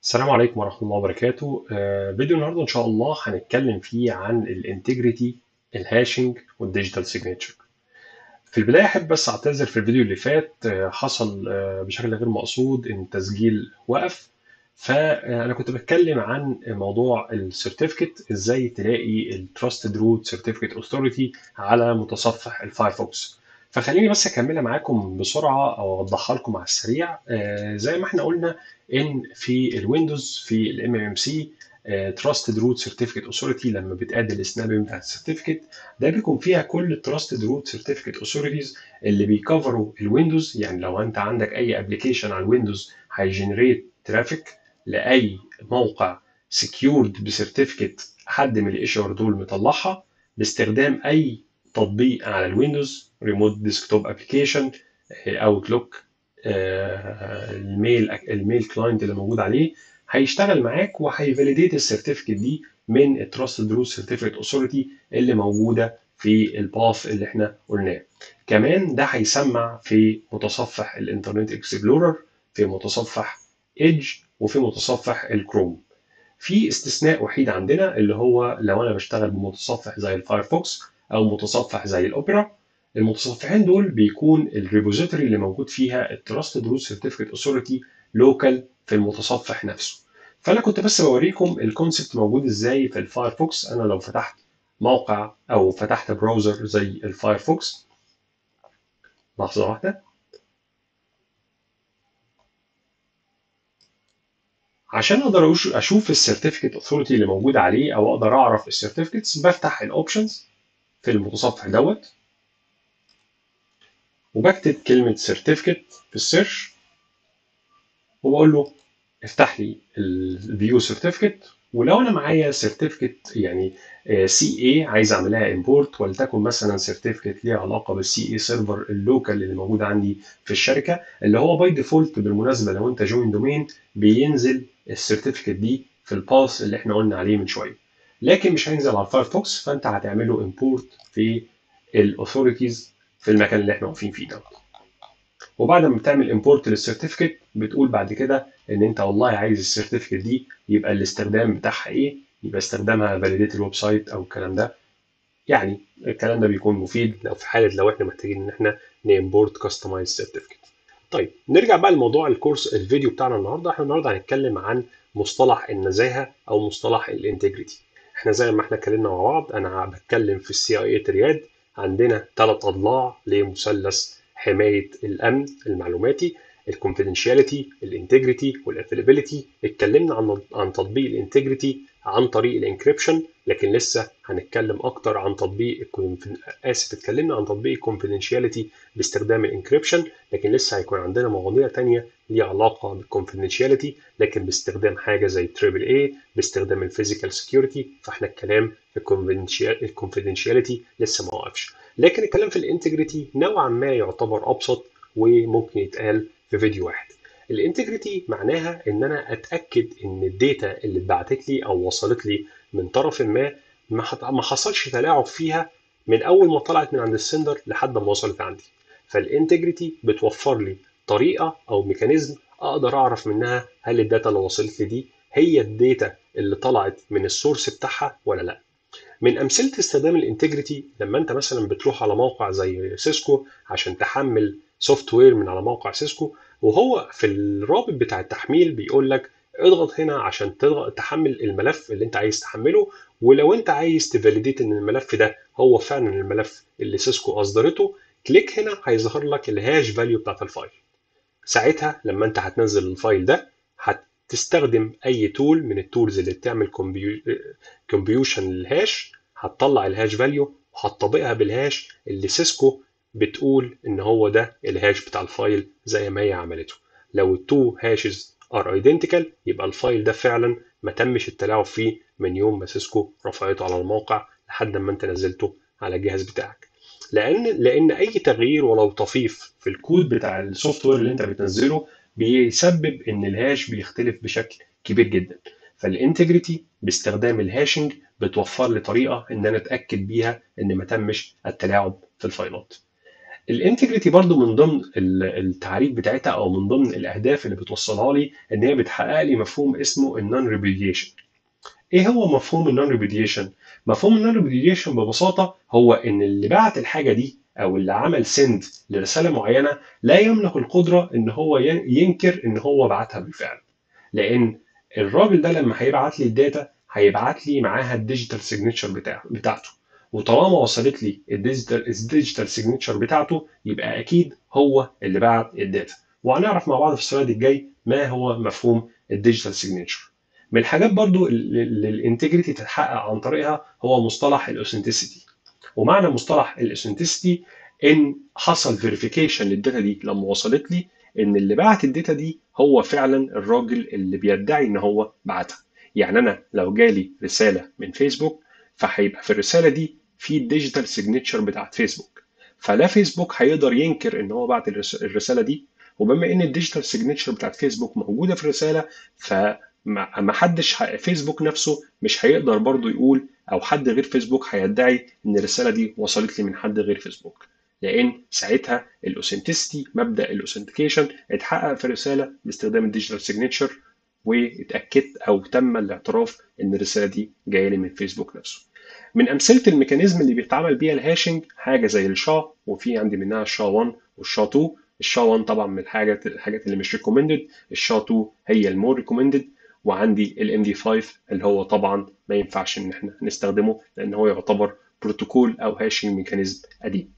السلام عليكم ورحمة الله وبركاته آه، فيديو النهاردة إن شاء الله هنتكلم فيه عن الانتجريتي الهاشنج والديجيتال سيجنتشر في البداية أحب بس أعتذر في الفيديو اللي فات آه، حصل آه، بشكل غير مقصود إن التسجيل وقف فأنا كنت بتكلم عن موضوع السيرتيفيكت إزاي تلاقي التراستد روت سيرتيفيكت أوثوريتي على متصفح الفايرفوكس فخليني بس اكملها معاكم بسرعه او اوضحها لكم على السريع آه، زي ما احنا قلنا ان في الويندوز في الام ام سي تراستد روت سيرتيفيكت اوثوريتي لما بتقاد السناب بتاع السيرتيفيكت ده بيكون فيها كل التراستد روت سيرتيفيكت اوثوريتيز اللي بيكفروا الويندوز يعني لو انت عندك اي ابلكيشن على الويندوز هيجنريت ترافيك لاي موقع سكيورد بسيرتيفيكت حد من الايشور دول مطلعها باستخدام اي تطبيق على الويندوز ريموت ديسكتوب ابلكيشن اوتلوك الميل الميل كلاينت اللي موجود عليه هيشتغل معاك وهيفاليديت السيرتيفيكت دي من التراستد روت سيرتيفيكت اوثوريتي اللي موجوده في الباث اللي احنا قلناه كمان ده هيسمع في متصفح الانترنت اكسبلورر في متصفح ايدج وفي متصفح الكروم في استثناء وحيد عندنا اللي هو لو انا بشتغل بمتصفح زي الفايرفوكس او متصفح زي الاوبرا المتصفحين دول بيكون الريبوزيتوري اللي موجود فيها التراستد روت سيرتيفيكت اوثوريتي لوكال في المتصفح نفسه فانا كنت بس بوريكم الكونسبت موجود ازاي في الفايرفوكس انا لو فتحت موقع او فتحت براوزر زي الفايرفوكس لحظه واحده عشان اقدر اشوف السيرتيفيكت اوثوريتي اللي موجود عليه او اقدر اعرف السيرتيفيكتس بفتح الاوبشنز في المتصفح دوت وبكتب كلمة سيرتيفيكت في السيرش وبقول له افتح لي الفيو سيرتيفيكت ولو انا معايا سيرتيفيكت يعني سي اي عايز اعملها امبورت ولتكن مثلا سيرتيفيكت ليها علاقه بالسي اي سيرفر اللوكال اللي موجود عندي في الشركه اللي هو باي ديفولت بالمناسبه لو انت جوين دومين بينزل السيرتيفيكت دي في الباث اللي احنا قلنا عليه من شويه لكن مش هينزل على الفايرفوكس فانت هتعمله امبورت في الاوثوريتيز في المكان اللي احنا واقفين فيه دوت وبعد ما بتعمل امبورت للسيرتيفيكت بتقول بعد كده ان انت والله عايز السيرتيفيكت دي يبقى الاستخدام بتاعها ايه يبقى استخدامها فاليديت الويب سايت او الكلام ده يعني الكلام ده بيكون مفيد لو في حاله لو احنا محتاجين ان احنا نامبورت كاستمايز سيرتيفيكت طيب نرجع بقى لموضوع الكورس الفيديو بتاعنا النهارده احنا النهارده هنتكلم عن مصطلح النزاهه او مصطلح الانتجريتي احنا زي ما احنا اتكلمنا مع بعض انا بتكلم في السي اي اي ترياد عندنا ثلاث اضلاع لمثلث حمايه الامن المعلوماتي الكونفيدنشاليتي الانتجريتي والافيلابيلتي اتكلمنا عن عن تطبيق الانتجريتي عن طريق الانكريبشن لكن لسه هنتكلم اكتر عن تطبيق اسف اتكلمنا عن تطبيق الكونفيدنشاليتي باستخدام الانكريبشن لكن لسه هيكون عندنا مواضيع تانية ليها علاقه بالكونفيدنشاليتي لكن باستخدام حاجه زي تريبل اي باستخدام الفيزيكال سكيورتي فاحنا الكلام في الكونفيدنشاليتي لسه ما وقفش لكن الكلام في الانتجريتي نوعا ما يعتبر ابسط وممكن يتقال في فيديو واحد الانتجريتي معناها ان انا اتاكد ان الداتا اللي اتبعتت لي او وصلت لي من طرف ما ما حصلش تلاعب فيها من اول ما طلعت من عند السندر لحد ما وصلت عندي فالانتجريتي بتوفر لي طريقه او ميكانيزم اقدر اعرف منها هل الداتا اللي وصلت لي دي هي الداتا اللي طلعت من السورس بتاعها ولا لا من امثله استخدام الانتجريتي لما انت مثلا بتروح على موقع زي سيسكو عشان تحمل سوفت وير من على موقع سيسكو وهو في الرابط بتاع التحميل بيقول لك اضغط هنا عشان تضغط تحمل الملف اللي انت عايز تحمله ولو انت عايز تفاليديت ان الملف ده هو فعلا الملف اللي سيسكو اصدرته كليك هنا هيظهر لك الهاش فاليو بتاعت الفايل ساعتها لما انت هتنزل الفايل ده هتستخدم اي تول من التولز اللي بتعمل كومبيوشن للهاش هتطلع الهاش فاليو وهتطبقها بالهاش اللي سيسكو بتقول ان هو ده الهاش بتاع الفايل زي ما هي عملته لو التو هاشز ار ايدنتيكال يبقى الفايل ده فعلا ما تمش التلاعب فيه من يوم ما سيسكو رفعته على الموقع لحد ما انت نزلته على الجهاز بتاعك لان لان اي تغيير ولو طفيف في الكود بتاع السوفت وير اللي انت بتنزله بيسبب ان الهاش بيختلف بشكل كبير جدا فالانتجريتي باستخدام الهاشنج بتوفر لي طريقه ان انا اتاكد بيها ان ما تمش التلاعب في الفايلات الانتجريتي برضو من ضمن التعريف بتاعتها او من ضمن الاهداف اللي بتوصلها لي ان هي بتحقق لي مفهوم اسمه النون ريبيديشن ايه هو مفهوم النون ريبيديشن مفهوم النون ريبيديشن ببساطه هو ان اللي بعت الحاجه دي او اللي عمل سند لرساله معينه لا يملك القدره ان هو ينكر ان هو بعتها بالفعل لان الراجل ده لما هيبعت لي الداتا هيبعت لي معاها الديجيتال سيجنتشر بتاع بتاعته وطالما وصلت لي الديجيتال الديجيتال سيجنتشر بتاعته يبقى اكيد هو اللي بعت الداتا وهنعرف مع بعض في السلايد الجاي ما هو مفهوم الديجيتال سيجنتشر من الحاجات برضو اللي الانتجريتي تتحقق عن طريقها هو مصطلح الاوثنتسيتي ومعنى مصطلح الاوثنتسيتي ان حصل فيريفيكيشن للداتا دي لما وصلت لي ان اللي بعت الداتا دي هو فعلا الراجل اللي بيدعي ان هو بعتها يعني انا لو جالي رساله من فيسبوك فهيبقى في الرساله دي في الديجيتال سيجنتشر بتاعت فيسبوك فلا فيسبوك هيقدر ينكر ان هو بعت الرساله دي وبما ان الديجيتال سيجنتشر بتاعت فيسبوك موجوده في الرساله فما حدش فيسبوك نفسه مش هيقدر برضه يقول او حد غير فيسبوك هيدعي ان الرساله دي وصلت لي من حد غير فيسبوك لان ساعتها الاوثنتسيتي مبدا الاوثنتيكيشن اتحقق في الرساله باستخدام الديجيتال سيجنتشر واتاكدت او تم الاعتراف ان الرساله دي جايه لي من فيسبوك نفسه من امثله الميكانيزم اللي بيتعمل بيها الهاشنج حاجه زي الشا وفي عندي منها الشا 1 والشا 2 الشا 1 طبعا من الحاجات الحاجات اللي مش ريكومندد الشا 2 هي المور ريكومندد وعندي الام دي 5 اللي هو طبعا ما ينفعش ان احنا نستخدمه لان هو يعتبر بروتوكول او هاشنج ميكانيزم قديم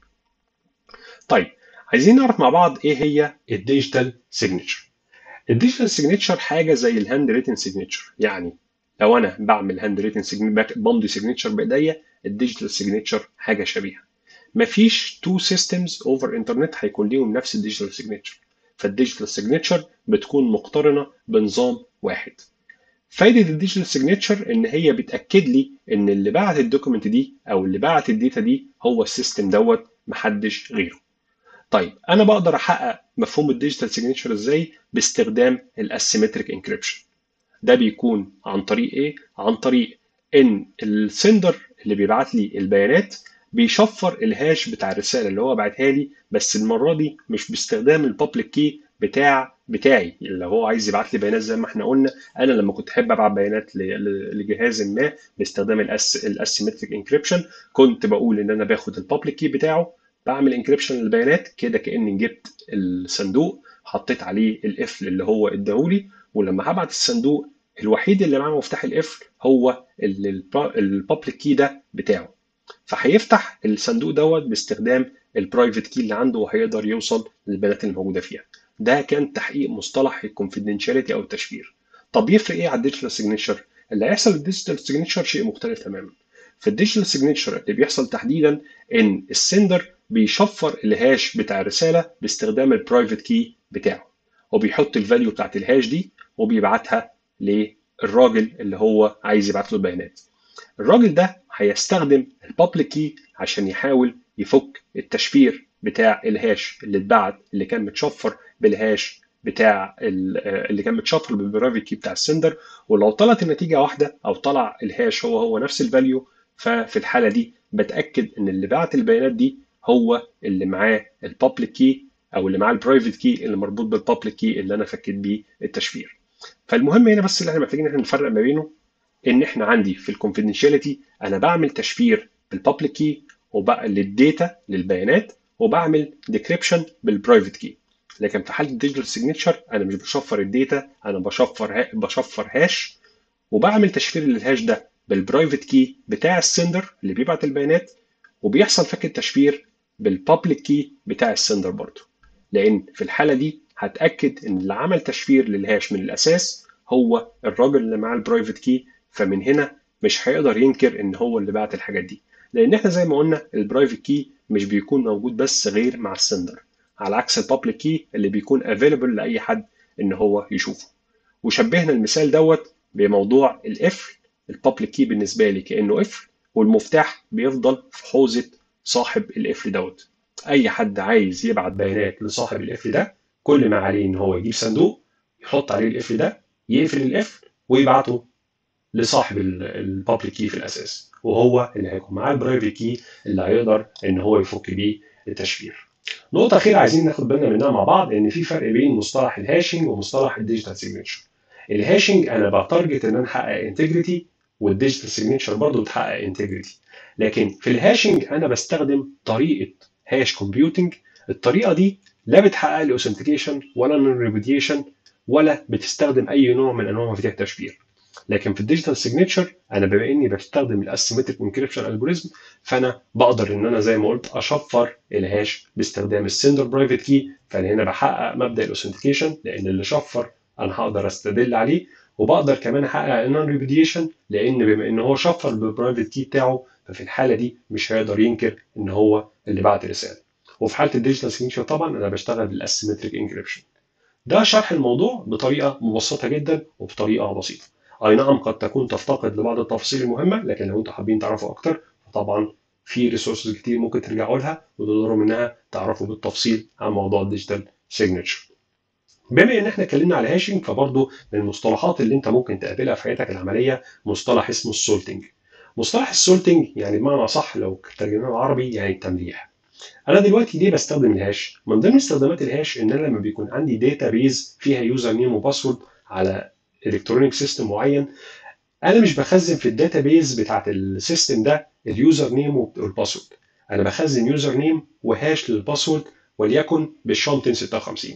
طيب عايزين نعرف مع بعض ايه هي الديجيتال سيجنتشر الديجيتال سيجنتشر حاجه زي الهاند ريتن سيجنتشر يعني لو انا بعمل هاند ريتن بمضي سيجنتشر بايديا الديجيتال سيجنتشر حاجه شبيهه مفيش تو سيستمز اوفر انترنت هيكون ليهم نفس الديجيتال سيجنتشر فالديجيتال سيجنتشر بتكون مقترنه بنظام واحد فايده الديجيتال سيجنتشر ان هي بتاكد لي ان اللي بعت الدوكيمنت دي او اللي بعت الداتا دي هو السيستم دوت محدش غيره طيب انا بقدر احقق مفهوم الديجيتال سيجنتشر ازاي باستخدام الاسيمتريك انكريبشن ده بيكون عن طريق ايه عن طريق ان السندر اللي بيبعت لي البيانات بيشفر الهاش بتاع الرساله اللي هو بعتها لي بس المره دي مش باستخدام البابليك كي بتاع بتاعي اللي هو عايز يبعت لي بيانات زي ما احنا قلنا انا لما كنت احب ابعت بيانات لجهاز ما باستخدام الاسيمتريك انكريبشن كنت بقول ان انا باخد البابليك كي بتاعه بعمل انكريبشن للبيانات كده كاني جبت الصندوق حطيت عليه القفل اللي هو اداهولي ولما هبعت الصندوق الوحيد اللي معاه مفتاح القفل هو البابليك كي ده بتاعه فهيفتح الصندوق دوت باستخدام البرايفت كي اللي عنده وهيقدر يوصل للبيانات اللي موجوده فيها ده كان تحقيق مصطلح الكونفيدنشاليتي او التشفير طب يفرق ايه على الديجيتال سيجنتشر اللي هيحصل الديجيتال سيجنتشر شيء مختلف تماما في الديجيتال سيجنتشر اللي بيحصل تحديدا ان السندر بيشفر الهاش بتاع الرساله باستخدام البرايفت كي بتاعه وبيحط الفاليو بتاعت الهاش دي وبيبعتها للراجل اللي هو عايز يبعت له البيانات الراجل ده هيستخدم البابليك كي عشان يحاول يفك التشفير بتاع الهاش اللي اتبعت اللي كان متشفر بالهاش بتاع اللي كان متشفر بالبرايفت كي بتاع السندر ولو طلعت النتيجه واحده او طلع الهاش هو هو نفس الفاليو ففي الحاله دي بتاكد ان اللي بعت البيانات دي هو اللي معاه البابليك كي او اللي معاه البرايفت كي اللي مربوط بالبابليك كي اللي انا فكيت بيه التشفير فالمهم هنا بس اللي احنا محتاجين احنا نفرق ما بينه ان احنا عندي في الكونفيدنشاليتي انا بعمل تشفير بالبابليك كي وبقى للداتا للبيانات وبعمل ديكريبشن بالبرايفت كي لكن في حاله الديجيتال سيجنتشر انا مش بشفر الداتا انا بشفر ها بشفر هاش وبعمل تشفير للهاش ده بالبرايفت كي بتاع السندر اللي بيبعت البيانات وبيحصل فك التشفير بالبابليك كي بتاع السندر برضه لان في الحاله دي هتاكد ان اللي عمل تشفير للهاش من الاساس هو الراجل اللي معاه البرايفت كي فمن هنا مش هيقدر ينكر ان هو اللي بعت الحاجات دي لان احنا زي ما قلنا البرايفت كي مش بيكون موجود بس غير مع السندر على عكس البابليك كي اللي بيكون افيلبل لاي حد ان هو يشوفه وشبهنا المثال دوت بموضوع القفل البابليك كي بالنسبه لي كانه قفل والمفتاح بيفضل في حوزه صاحب القفل دوت اي حد عايز يبعت بيانات لصاحب القفل ده كل ما عليه ان هو يجيب صندوق يحط عليه القفل ده يقفل القفل ويبعته لصاحب البابليك كي في الاساس وهو اللي هيكون معاه البرايفت كي اللي هيقدر ان هو يفك بيه التشفير نقطه اخيره عايزين ناخد بالنا منها مع بعض ان في فرق بين مصطلح الهاشنج ومصطلح الديجيتال سيجنتشر الهاشنج انا بتارجت ان انا احقق انتجريتي والديجيتال سيجنتشر برضه بتحقق انتجريتي لكن في الهاشنج انا بستخدم طريقه هاش كومبيوتنج الطريقه دي لا بتحقق لي اوثنتيكيشن ولا نون ريبوديشن ولا بتستخدم اي نوع من انواع مفاتيح التشفير لكن في الديجيتال سيجنتشر انا بما اني بستخدم الاسيمتريك انكريبشن الجوريزم فانا بقدر ان انا زي ما قلت اشفر الهاش باستخدام السندر برايفت كي فانا هنا بحقق مبدا الاوثنتيكيشن لان اللي شفر انا هقدر استدل عليه وبقدر كمان احقق النون ريبوديشن لان بما ان هو شفر بالبرايفت كي بتاعه ففي الحاله دي مش هيقدر ينكر ان هو اللي بعت الرساله وفي حاله الديجيتال سيجنتشر طبعا انا بشتغل بالاسيمتريك انكريبشن ده شرح الموضوع بطريقه مبسطه جدا وبطريقه بسيطه اي نعم قد تكون تفتقد لبعض التفاصيل المهمه لكن لو انتم حابين تعرفوا اكتر فطبعا في ريسورسز كتير ممكن ترجعوا لها وتقدروا منها تعرفوا بالتفصيل عن موضوع الديجيتال سيجنتشر بما ان احنا اتكلمنا على هاشنج فبرضه من المصطلحات اللي انت ممكن تقابلها في حياتك العمليه مصطلح اسمه السولتنج مصطلح السولتنج يعني بمعنى صح لو ترجمناه بالعربي يعني التمليح انا دلوقتي ليه بستخدم الهاش من ضمن استخدامات الهاش ان انا لما بيكون عندي داتا بيز فيها يوزر نيم وباسورد على الكترونيك سيستم معين انا مش بخزن في الداتا بيز بتاعت السيستم ده اليوزر نيم والباسورد انا بخزن يوزر نيم وهاش للباسورد وليكن بالشام 256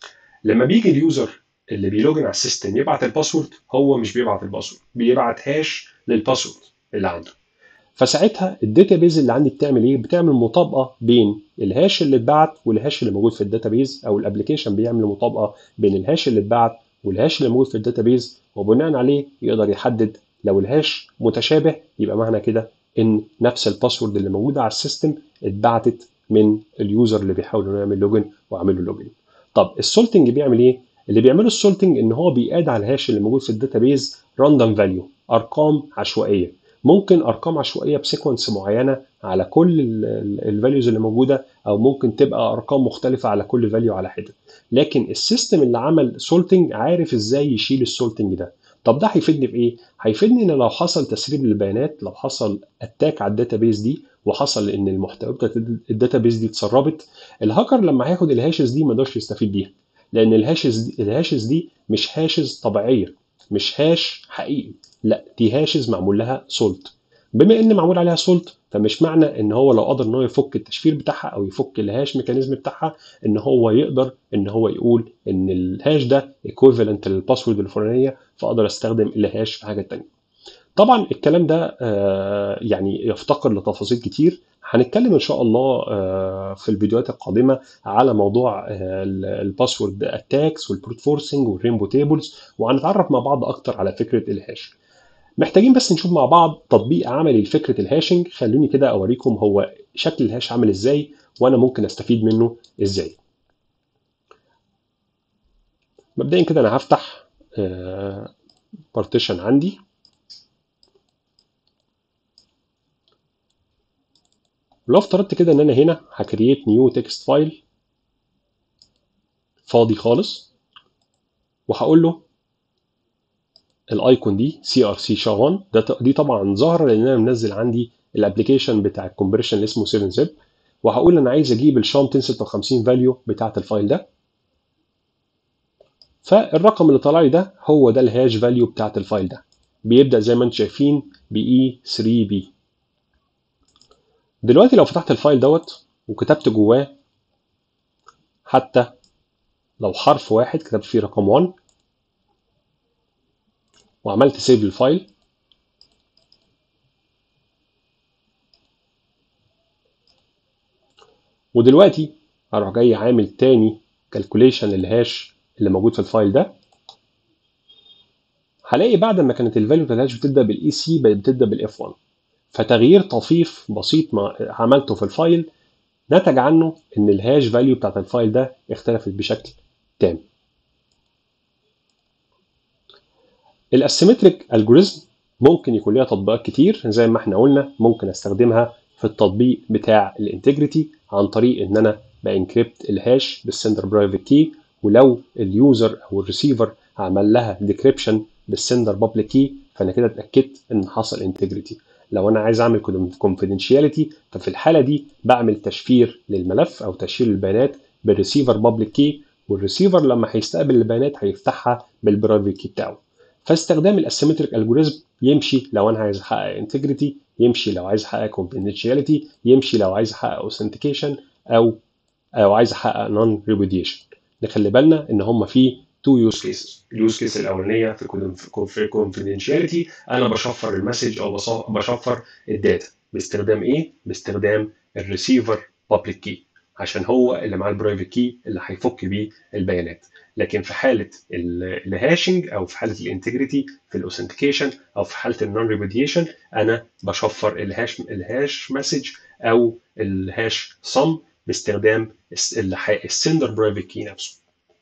لما بيجي اليوزر اللي بيلوجن على السيستم يبعت الباسورد هو مش بيبعت الباسورد بيبعت هاش للباسورد اللي عنده فساعتها الداتابيز اللي عندي بتعمل ايه؟ بتعمل مطابقه بين الهاش اللي اتبعت والهاش اللي موجود في الداتابيز او الابلكيشن بيعمل مطابقه بين الهاش اللي اتبعت والهاش اللي موجود في الداتابيز وبناء عليه يقدر يحدد لو الهاش متشابه يبقى معنى كده ان نفس الباسورد اللي موجوده على السيستم اتبعتت من اليوزر اللي بيحاول انه يعمل لوجن واعمل له لوجن. طب السولتنج بيعمل ايه؟ اللي بيعمله السولتنج ان هو بيقاد على الهاش اللي موجود في الداتابيز راندوم فاليو ارقام عشوائيه ممكن ارقام عشوائيه بسيكونس معينه على كل الفاليوز اللي موجوده او ممكن تبقى ارقام مختلفه على كل فاليو على حده لكن السيستم اللي عمل سولتنج عارف ازاي يشيل السولتنج ده طب ده هيفيدني في ايه هيفيدني ان لو حصل تسريب للبيانات لو حصل اتاك على الداتابيز دي وحصل ان المحتوى بتاعت الداتابيز دي اتسربت الهاكر لما هياخد الهاشز دي ما يقدرش يستفيد بيها لان الهاشز دي الهاشز دي مش هاشز طبيعيه مش هاش حقيقي لا دي هاشز معمول لها سولت بما ان معمول عليها سولت فمش معنى ان هو لو قدر ان هو يفك التشفير بتاعها او يفك الهاش ميكانيزم بتاعها ان هو يقدر ان هو يقول ان الهاش ده ايكويفالنت للباسورد الفلانيه فاقدر استخدم الهاش في حاجه ثانيه طبعا الكلام ده يعني يفتقر لتفاصيل كتير هنتكلم ان شاء الله في الفيديوهات القادمه على موضوع الباسورد اتاكس والبروت فورسنج والرينبو تيبلز وهنتعرف مع بعض اكتر على فكره الهاش محتاجين بس نشوف مع بعض تطبيق عملي لفكره الهاشنج خلوني كده اوريكم هو شكل الهاش عامل ازاي وانا ممكن استفيد منه ازاي مبدئيا كده انا هفتح بارتيشن عندي ولو افترضت كده ان انا هنا هكريت نيو تكست فايل فاضي خالص وهقول له الايكون دي سي ار سي شا ده دي طبعا ظاهره لان انا منزل عندي الابلكيشن بتاع الكونفرشن اللي اسمه 7 زب وهقول انا عايز اجيب الشام 256 فاليو بتاعه الفايل ده فالرقم اللي طلع لي ده هو ده الهاش فاليو بتاعه الفايل ده بيبدا زي ما انتم شايفين ب اي 3 بي دلوقتي لو فتحت الفايل دوت وكتبت جواه حتى لو حرف واحد كتبت فيه رقم 1 وعملت سيف للفايل ودلوقتي هروح جاي عامل تاني كالكوليشن للهاش اللي موجود في الفايل ده هلاقي بعد ما كانت الفاليو بتاعت الهاش بتبدا بالاي سي بقت بتبدا بالاف 1 فتغيير طفيف بسيط ما عملته في الفايل نتج عنه ان الهاش فاليو بتاعت الفايل ده اختلفت بشكل تام الاسيمتريك الجوريزم ممكن يكون ليها تطبيقات كتير زي ما احنا قلنا ممكن استخدمها في التطبيق بتاع الانتجريتي عن طريق ان انا بانكريبت الهاش بالسندر برايفت كي ولو اليوزر او الريسيفر عمل لها ديكريبشن بالسندر بابليك كي فانا كده اتاكدت ان حصل انتجريتي لو انا عايز اعمل confidentiality ففي الحاله دي بعمل تشفير للملف او تشفير البيانات بالريسيفر بابليك كي والريسيفر لما هيستقبل البيانات هيفتحها بالبرايفت كي بتاعه فاستخدام الاسيمتريك الجوريزم يمشي لو انا عايز احقق انتجريتي يمشي لو عايز احقق confidentiality يمشي لو عايز احقق اوثنتيكيشن او او عايز احقق نون ريبوديشن نخلي بالنا ان هم في تو يوز كيسز اليوز كيس الاولانيه في confidentiality انا بشفر المسج او بشفر الداتا باستخدام ايه باستخدام الريسيفر بابليك كي عشان هو اللي معاه البرايفت كي اللي هيفك بيه البيانات لكن في حاله الهاشنج او في حاله الانتجريتي في الاوثنتيكيشن او في حاله النون ريبوديشن انا بشفر الهاش الهاش مسج او الهاش صم باستخدام السندر برايفت كي نفسه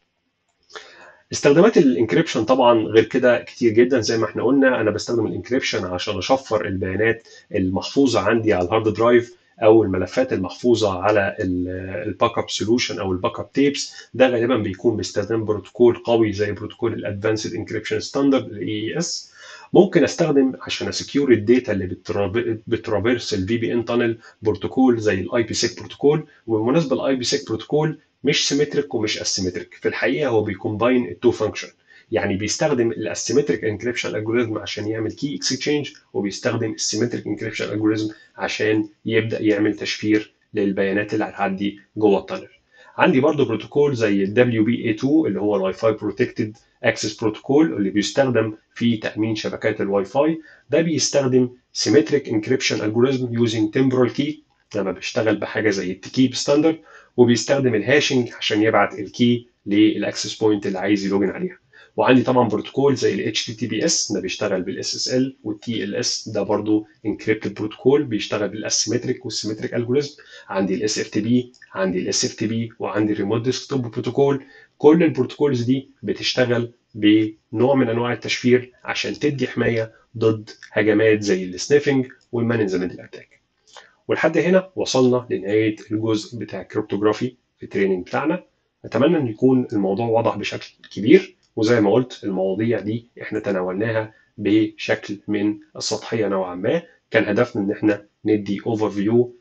استخدامات الانكريبشن طبعا غير كده كتير جدا زي ما احنا قلنا انا بستخدم الانكريبشن عشان اشفر البيانات المحفوظه عندي على الهارد درايف او الملفات المحفوظه على الباك اب سولوشن او الباك اب تيبس ده غالبا بيكون باستخدام بروتوكول قوي زي بروتوكول الادفانسد انكريبشن ستاندرد الاي اس ممكن استخدم عشان اسكيور الداتا اللي بترافيرس الفي بي ان تانل بروتوكول زي الاي بي سيك بروتوكول وبالمناسبه الاي بي سيك بروتوكول مش سيمتريك ومش اسيمتريك في الحقيقه هو بيكومباين التو فانكشن يعني بيستخدم الاسيمتريك انكريبشن الجوريزم عشان يعمل كي اكسشينج وبيستخدم السيمتريك انكريبشن الجوريزم عشان يبدا يعمل تشفير للبيانات اللي هتعدي جوه التانل عندي برضو بروتوكول زي ال WBA2 اللي هو الواي فاي بروتكتد اكسس بروتوكول اللي بيستخدم في تامين شبكات الواي فاي ده بيستخدم سيمتريك انكريبشن الجوريزم يوزنج تمبرال كي لما بيشتغل بحاجه زي التكيب ستاندرد وبيستخدم الهاشنج عشان يبعت الكي للاكسس بوينت اللي عايز يلوجن عليها وعندي طبعا بروتوكول زي ال HTTPS ده بيشتغل بال SSL وال TLS ده برضو انكريبتد بروتوكول بيشتغل بالاسيمتريك والسيمتريك الجوريزم عندي ال SFTP عندي ال SFTP وعندي الريموت ديسكتوب بروتوكول كل البروتوكولز دي بتشتغل بنوع من انواع التشفير عشان تدي حمايه ضد هجمات زي السنيفنج والمانجمنت اتاك ولحد هنا وصلنا لنهايه الجزء بتاع الكريبتوغرافي في التريننج بتاعنا اتمنى ان يكون الموضوع واضح بشكل كبير وزي ما قلت المواضيع دي احنا تناولناها بشكل من السطحيه نوعا ما كان هدفنا ان احنا ندي اوفر فيو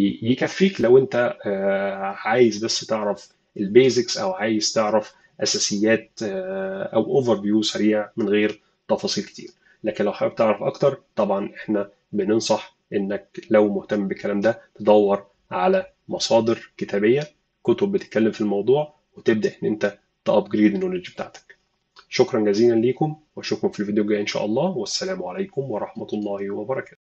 يكفيك لو انت عايز بس تعرف البيزكس او عايز تعرف اساسيات او اوفر فيو سريع من غير تفاصيل كتير لكن لو حابب تعرف اكتر طبعا احنا بننصح انك لو مهتم بالكلام ده تدور على مصادر كتابيه كتب بتتكلم في الموضوع وتبدا ان انت تابجريد النولج بتاعتك شكرا جزيلا ليكم واشوفكم في الفيديو الجاي ان شاء الله والسلام عليكم ورحمه الله وبركاته